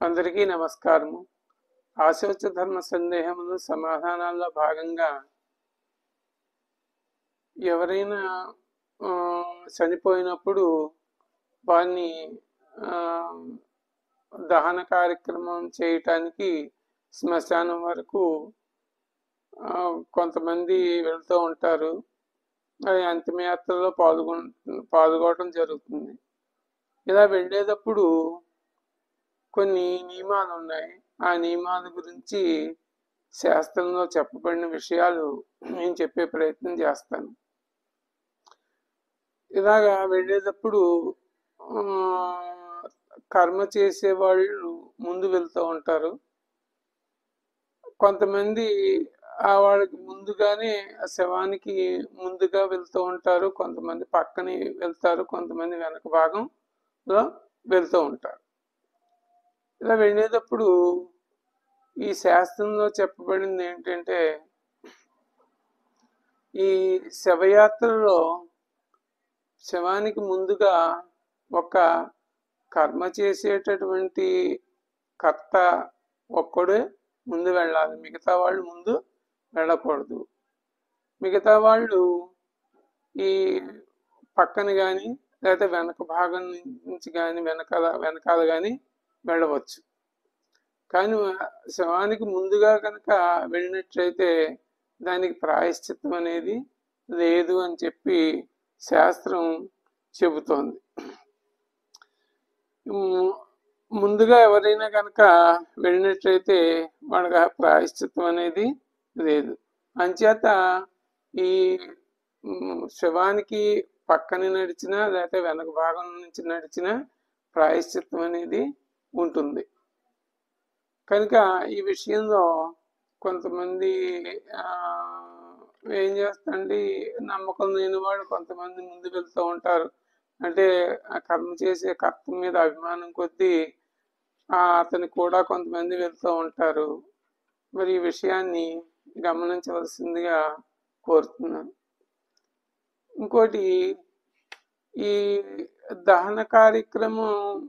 అందరికీ నమస్కారము ఆశోచ ధర్మ సందేహములు సమాధానాల్లో భాగంగా ఎవరైనా ఆ, చనిపోయినప్పుడు వారిని ఆ, దహన కార్యక్రమం చేయటానికి శ్మశానం వరకు ఆ, కొంతమంది వెళ్తూ ఉంటారు అది అంతిమయాత్రలో పాల్గొ పాల్గొనడం జరుగుతుంది ఇలా వెళ్ళేటప్పుడు కొన్ని నియమాలు ఉన్నాయి ఆ నియమాల గురించి శాస్త్రంలో చెప్పబడిన విషయాలు నేను చెప్పే ప్రయత్నం చేస్తాను ఇలాగా వెళ్ళేటప్పుడు ఆ, కర్మ చేసే వాళ్ళు ముందు వెళ్తూ ఉంటారు కొంతమంది ఆ వాళ్ళకి ముందుగానే ఆ శవానికి ముందుగా వెళ్తూ ఉంటారు కొంతమంది పక్కనే వెళ్తారు కొంతమంది వెనక భాగంలో వెళ్తూ ఉంటారు ఇలా వెళ్ళేటప్పుడు ఈ శాస్త్రంలో చెప్పబడింది ఏంటంటే ఈ శవయాత్రలో శవానికి ముందుగా ఒక కర్మ చేసేటటువంటి కర్త ఒక్కడే ముందు వెళ్ళాలి మిగతా వాళ్ళు ముందు వెళ్ళకూడదు మిగతా వాళ్ళు ఈ పక్కన కానీ లేకపోతే వెనక భాగం నుంచి కానీ వెనకాల వెనకాల కానీ వెళ్ళవచ్చు కానీ శవానికి ముందుగా కనుక వెళ్ళినట్లయితే దానికి ప్రాయశ్చిత్తం అనేది లేదు అని చెప్పి శాస్త్రం చెబుతోంది ము- ముందుగా ఎవరైనా కనుక వెళ్ళినట్లయితే వాళ్ళకి ఆ ప్రాయశ్చిత్తం అనేది లేదు అంచేత ఈ మ్, శవానికి పక్కన నడిచినా లేకపోతే వెనక భాగం నుంచి నడిచినా ప్రాయశ్చిత్తం అనేది ఉంటుంది కనుక ఈ విషయంలో కొంతమంది ఆ, ఏం చేస్తండి నమ్మకం లేని వాళ్ళు కొంతమంది ముందు వెళ్తూ ఉంటారు అంటే ఆ కర్మ చేసే కర్త మీద అభిమానం కొద్దీ ఆ అతను కూడా కొంతమంది వెళ్తూ ఉంటారు మరి ఈ విషయాన్ని గమనించవలసిందిగా కోరుతున్నాను ఇంకోటి ఈ దహన కార్యక్రమం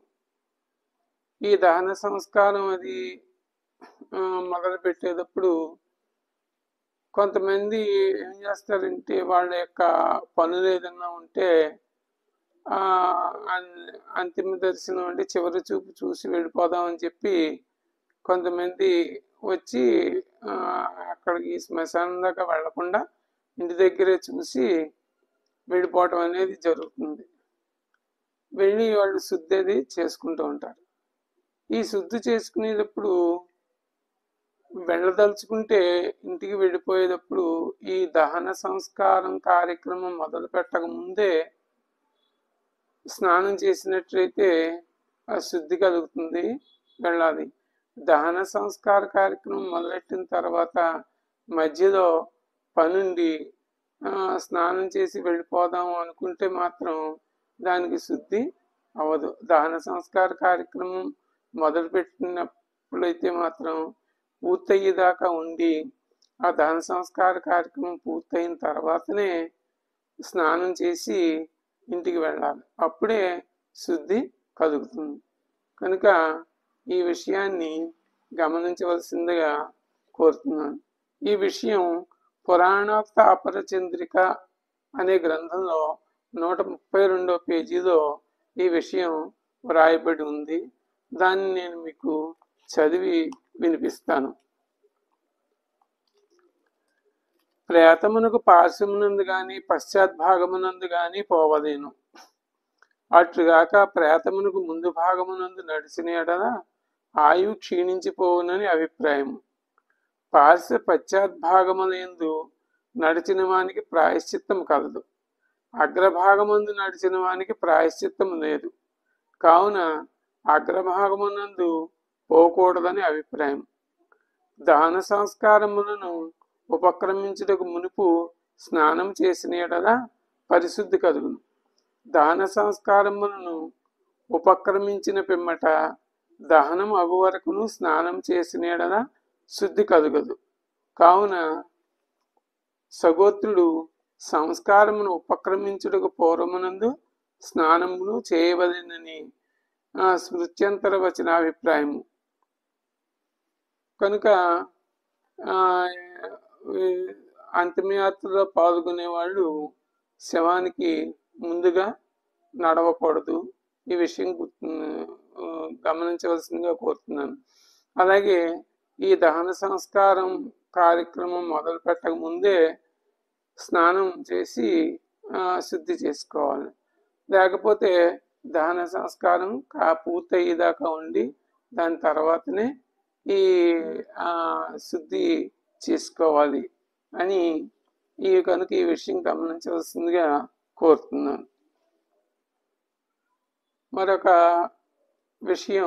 ఈ దహన సంస్కారం అది ఆ, మొదలు పెట్టేటప్పుడు కొంతమంది ఏం చేస్తారంటే వాళ్ళ యొక్క పనులు ఏదైనా ఉంటే ఆ అన్- అంతిమ దర్శనం అంటే చివరి చూపు చూసి వెళ్ళిపోదాం అని చెప్పి కొంతమంది వచ్చి ఆ, అక్కడికి శ్మశానం దాకా వెళ్లకుండా ఇంటి దగ్గరే చూసి వెళ్ళిపోవటం అనేది జరుగుతుంది వెళ్ళి వాళ్ళు శుద్ధి అది చేసుకుంటూ ఉంటారు ఈ శుద్ధి చేసుకునేటప్పుడు వెళ్ళదలుచుకుంటే ఇంటికి వెళ్ళిపోయేటప్పుడు ఈ దహన సంస్కారం కార్యక్రమం మొదలు పెట్టక ముందే స్నానం చేసినట్లయితే ఆ శుద్ధి కలుగుతుంది వెళ్ళాలి దహన సంస్కార కార్యక్రమం మొదలెట్టిన తర్వాత మధ్యలో పనుండి ఆ, స్నానం చేసి వెళ్ళిపోదాం అనుకుంటే మాత్రం దానికి శుద్ధి అవ్వదు దహన సంస్కార కార్యక్రమం మొదలుపెట్టినప్పుడైతే మాత్రం పూర్తయ్యేదాకా ఉండి ఆ దహన సంస్కార కార్యక్రమం పూర్తయిన తర్వాతనే స్నానం చేసి ఇంటికి వెళ్ళాలి అప్పుడే శుద్ధి కలుగుతుంది కనుక ఈ విషయాన్ని గమనించవలసిందిగా కోరుతున్నాను ఈ విషయం పురాణోక్త అపరచంద్రిక అనే గ్రంథంలో నూట ముప్పై రెండో పేజీలో ఈ విషయం వ్రాయబడి ఉంది దాన్ని నేను మీకు చదివి వినిపిస్తాను ప్రేతమునకు పార్శ్వమునందు గాని పశ్చాద్భాగమునందు గాని పోవలేను అట్లుగాక ప్రేతమునకు ముందు భాగమునందు నడిచిన ఎడల ఆయువు క్షీణించిపోవునని అభిప్రాయం పార్శ్వ పశ్చాద్భాగములందు నడిచిన వానికి ప్రాయశ్చిత్తం కలదు అగ్రభాగమందు నడిచిన వానికి ప్రాయశ్చిత్తం లేదు కావున అగ్రభాగమునందు పోకూడదని అభిప్రాయం దహన సంస్కారములను ఉపక్రమించుటకు మునుపు స్నానం చేసిన ఎడల పరిశుద్ధి కలుగును దహన సంస్కారములను ఉపక్రమించిన పిమ్మట దహనం అగు వరకును స్నానం చేసిన ఎడల శుద్ధి కలుగదు కావున సగోత్రుడు సంస్కారమును ఉపక్రమించుటకు పూర్వమునందు స్నానమును చేయవలెనని ఆ, స్మృత్యంతర వచనాభిప్రాయము కనుక ఆ, ఈ అంతిమయాత్రలో పాల్గొనే వాళ్ళు శవానికి ముందుగా నడవకూడదు ఈ విషయం గుర్తు ఆ, గమనించవలసిందిగా కోరుతున్నాను అలాగే ఈ దహన సంస్కారం కార్యక్రమం మొదలు పెట్టక ముందే స్నానం చేసి ఆ, శుద్ధి చేసుకోవాలి లేకపోతే దహన సంస్కారం కా పూర్తయ్యేదాకా ఉండి దాని తర్వాతనే ఈ ఆ, శుద్ధి చేసుకోవాలి అని ఈ కనుక ఈ విషయం గమనించవలసిందిగా కోరుతున్నాను మరొక విషయం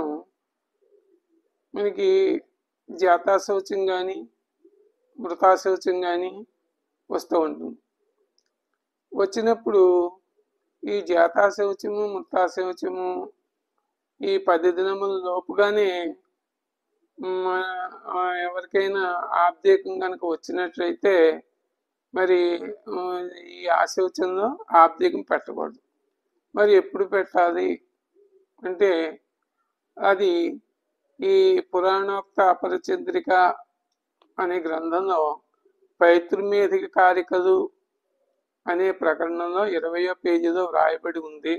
మనకి జాతా శౌచం కానీ మృతా శౌచం కానీ వస్తూ ఉంటుంది వచ్చినప్పుడు ఈ జాతా శౌచము మృతా శౌచము ఈ పది దినముల లోపుగానే మ, ఆ, ఎవరికైనా ఆబ్దేకం కనుక వచ్చినట్లయితే మరి ఆ, ఈ ఆశౌచంలో ఆబ్దేకం పెట్టకూడదు మరి ఎప్పుడు పెట్టాలి అంటే అది ఈ పురాణోక్త అపరచంద్రిక అనే గ్రంథంలో పైతృమేధిక కారికలు అనే ప్రకరణంలో ఇరవయో పేజీలో వ్రాయబడి ఉంది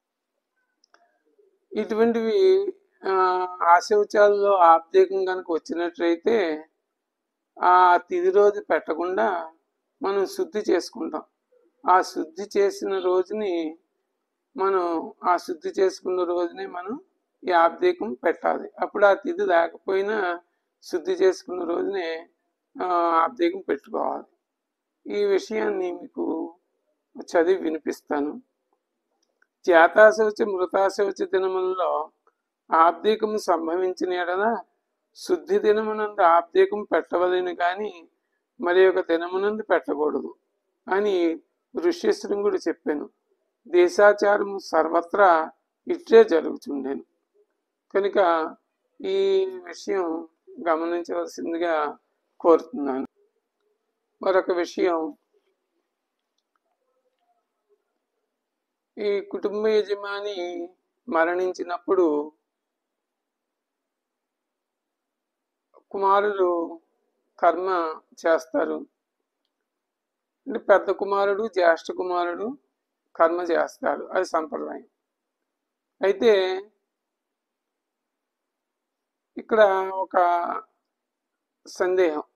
ఇటువంటివి ఆ, ఆశౌచాల్లో ఆబ్దేకం కనుక వచ్చినట్లయితే ఆ తిది రోజు పెట్టకుండా మనం శుద్ధి చేసుకుంటాం ఆ శుద్ధి చేసిన రోజుని మనం ఆ శుద్ధి చేసుకున్న రోజునే మనం ఈ ఆబ్దేకం పెట్టాలి అప్పుడు ఆ తిథి లేకపోయినా శుద్ధి చేసుకున్న రోజునే ఆ, ఆబ్దేకం పెట్టుకోవాలి ఈ విషయాన్ని మీకు చదివి వినిపిస్తాను జాతాశౌచ మృతాశౌచ దినములలో ఆబ్దేకము సంభవించిన ఎడల శుద్ధి దినమునందు ఆబ్దేకం పెట్టవలని కానీ మరి ఒక దినమునందు పెట్టకూడదు అని ఋష్యశృంగుడు చెప్పాను దేశాచారము సర్వత్రా ఇట్లే జరుగుతుండేను కనుక ఈ విషయం గమనించవలసిందిగా కోరుతున్నాను మరొక విషయం ఈ కుటుంబ యజమాని మరణించినప్పుడు కుమారులు కర్మ చేస్తారు అంటే పెద్ద కుమారుడు జ్యేష్ఠ కుమారుడు కర్మ చేస్తారు అది సంప్రదాయం అయితే ఇక్కడ ఒక సందేహం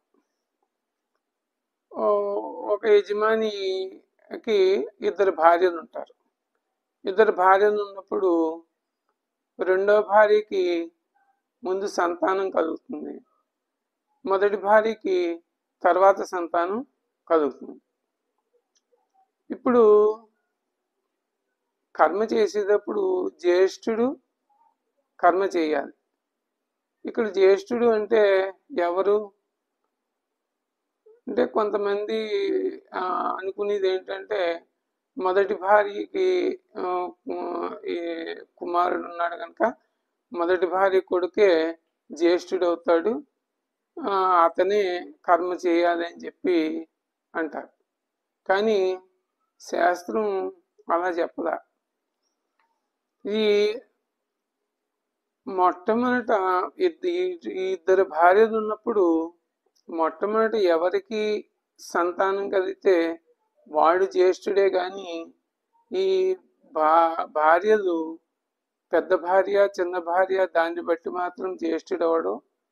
ఓ- ఒక యజమానికి ఇద్దరు భార్యలు ఉంటారు ఇద్దరు భార్యలు ఉన్నప్పుడు రెండో భార్యకి ముందు సంతానం కలుగుతుంది మొదటి భార్యకి తర్వాత సంతానం కలుగుతుంది ఇప్పుడు కర్మ చేసేటప్పుడు జ్యేష్ఠుడు కర్మ చేయాలి ఇక్కడ జ్యేష్ఠుడు అంటే ఎవరు అంటే కొంతమంది ఆ, అనుకునేది ఏంటంటే మొదటి భార్యకి ఆ, ఈ కుమారుడు ఉన్నాడు కనుక మొదటి భార్య కొడుకే జ్యేష్ఠుడు అవుతాడు ఆ, అతనే కర్మ చేయాలి అని చెప్పి అంటారు కానీ శాస్త్రం అలా చెప్పదా ఈ మొట్టమొదట ఇద్ద- ఈ ఇద్దరు భార్యలు ఉన్నప్పుడు మొట్టమొదట ఎవరికి సంతానం కలిగితే వాడు జ్యేష్ఠుడే గాని ఈ భా భార్యలు పెద్ద భార్య చిన్న భార్య దాన్ని బట్టి మాత్రం జ్యేష్ఠుడవడు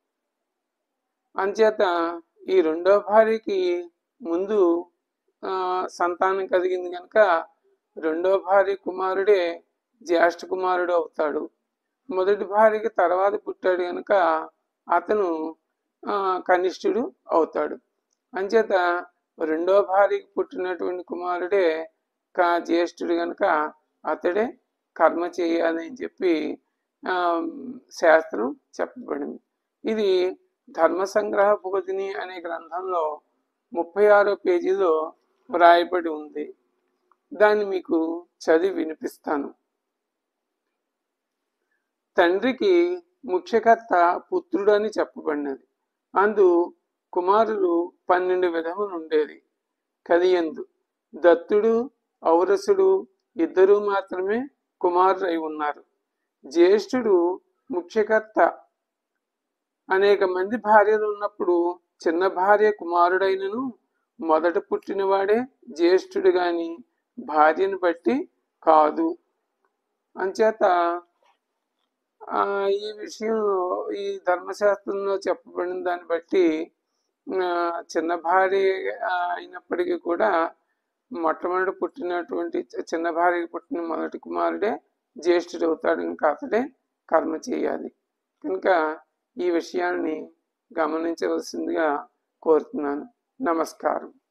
అంచేత ఈ రెండో భార్యకి ముందు ఆ, సంతానం కలిగింది కనుక రెండో భార్య కుమారుడే జ్యేష్ఠ కుమారుడు అవుతాడు మొదటి భార్యకి తర్వాత పుట్టాడు కనుక అతను ఆ, కనిష్ఠుడు అవుతాడు అంచేత రెండో భార్యకి పుట్టినటువంటి కుమారుడే కా జ్యేష్ఠుడు కనుక అతడే కర్మ చేయాలి అని చెప్పి ఆ, శాస్త్రం చెప్పబడింది ఇది ధర్మ సంగ్రహ భూతిని అనే గ్రంథంలో ముప్పై ఆరో పేజీలో వ్రాయబడి ఉంది దాన్ని మీకు చదివి వినిపిస్తాను తండ్రికి ముఖ్యకర్త పుత్రుడు అని చెప్పబడినది అందు కుమారులు పన్నెండు విధములు ఉండేది కలియందు దత్తుడు ఔరసుడు ఇద్దరు మాత్రమే కుమారులై ఉన్నారు జ్యేష్ఠుడు ముఖ్యకర్త అనేక మంది భార్యలు ఉన్నప్పుడు చిన్న భార్య కుమారుడైనను మొదట పుట్టినవాడే జ్యేష్ఠుడు గాని భార్యను బట్టి కాదు అంచేత ఆ, ఈ విషయం ఈ ధర్మశాస్త్రంలో చెప్పబడిన దాన్ని బట్టి ఆ, చిన్న భార్య ఆ, అయినప్పటికీ కూడా మొట్టమొదటి పుట్టినటువంటి చి- చిన్న భార్యకి పుట్టిన మొదటి కుమారుడే జ్యేష్ఠుడు అవుతాడు ఇంకా అతడే కర్మ చేయాలి కనుక ఈ విషయాన్ని గమనించవలసిందిగా కోరుతున్నాను నమస్కారం